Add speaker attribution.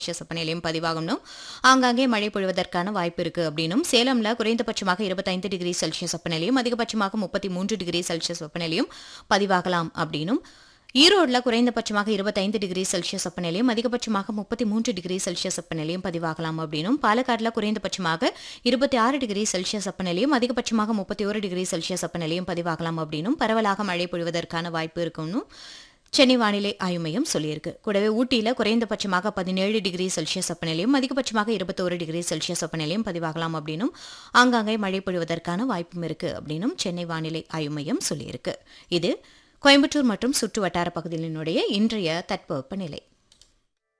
Speaker 1: Celsius வெப்பநிலையும் பதிவாகணும் ஆங்காங்கே மழை பொழிவதற்கான வாய்ப்பு இருக்கு அப்படின்னும் சேலம்ல குறைந்தபட்சமாக இருபத்தைந்து டிகிரி செல்சியஸ் வெப்பநிலையும் அதிகபட்சமாக முப்பத்தி மூன்று டிகிரி செல்சியஸ் வெப்பநிலையும் பதிவாகலாம் அப்படின்னும் ஈரோடுல குறைந்தபட்சமாக இருபத்தைந்து டிகிரி செல்சியஸ் வெப்பநிலையும் அதிகபட்சமாக முப்பத்தி மூன்று டிகிரி செல்சியஸ் வெப்பநிலையும் பதிவாகலாம் அப்படின்னும் பாலக்காடுல குறைந்தபட்சமாக இருபத்தி ஆறு டிகிரி செல்சியஸ் வெப்பநிலையும் அதிகபட்சமாக முப்பத்தி ஒரு டிகிரி செல்சியஸ் வெப்பநிலையும் பதிவாகலாம் அப்படின்னும் பரவலாக மழை பொழிவதற்கான வாய்ப்பு இருக்கும்னு சென்னை வானிலை ஆய்வு மையம் சொல்லியிருக்கு கூடவே ஊட்டியில குறைந்தபட்சமாக பதினேழு டிகிரி செல்சியஸ் வெப்பநிலையும் அதிகபட்சமாக இருபத்தோரு டிகிரி செல்சியஸ் வெப்பநிலையும் பதிவாகலாம் அப்படின்னும் ஆங்காங்கே மழை பொழிவதற்கான வாய்ப்பும் இருக்கு அப்படின்னும் சென்னை வானிலை ஆய்வு மையம் சொல்லியிருக்கு இது கோயம்புத்தூர் மற்றும் சுற்று வட்டார பகுதிகளினுடைய இன்றைய தட்பவெப்ப நிலை